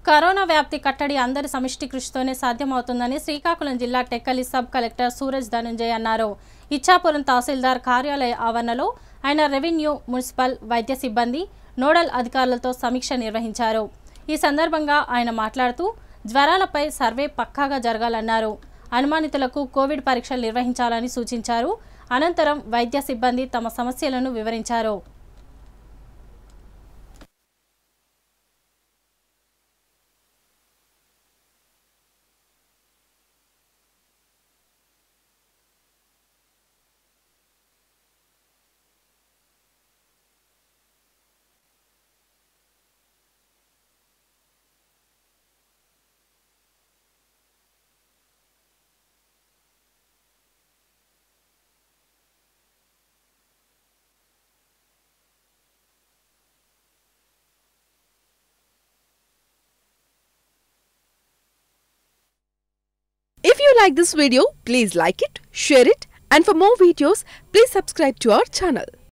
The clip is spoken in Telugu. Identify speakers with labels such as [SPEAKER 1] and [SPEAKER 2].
[SPEAKER 1] కరోనా వ్యాప్తి కట్టడి అందరి సమిష్టి కృషితోనే సాధ్యమవుతుందని శ్రీకాకుళం జిల్లా టెక్కలి సబ్ కలెక్టర్ సూరజ్ ధనుంజయ్ అన్నారు ఇచ్చాపురం తహసీల్దార్ కార్యాలయ ఆవరణలో ఆయన రెవెన్యూ మున్సిపల్ వైద్య సిబ్బంది నోడల్ అధికారులతో సమీక్ష నిర్వహించారు ఈ సందర్భంగా ఆయన మాట్లాడుతూ జ్వరాలపై సర్వే పక్కాగా జరగాలన్నారు అనుమానితులకు కోవిడ్ పరీక్షలు నిర్వహించాలని సూచించారు అనంతరం వైద్య సిబ్బంది తమ సమస్యలను వివరించారు
[SPEAKER 2] If you like this video, please like it, share it, and for more videos, please subscribe to our channel.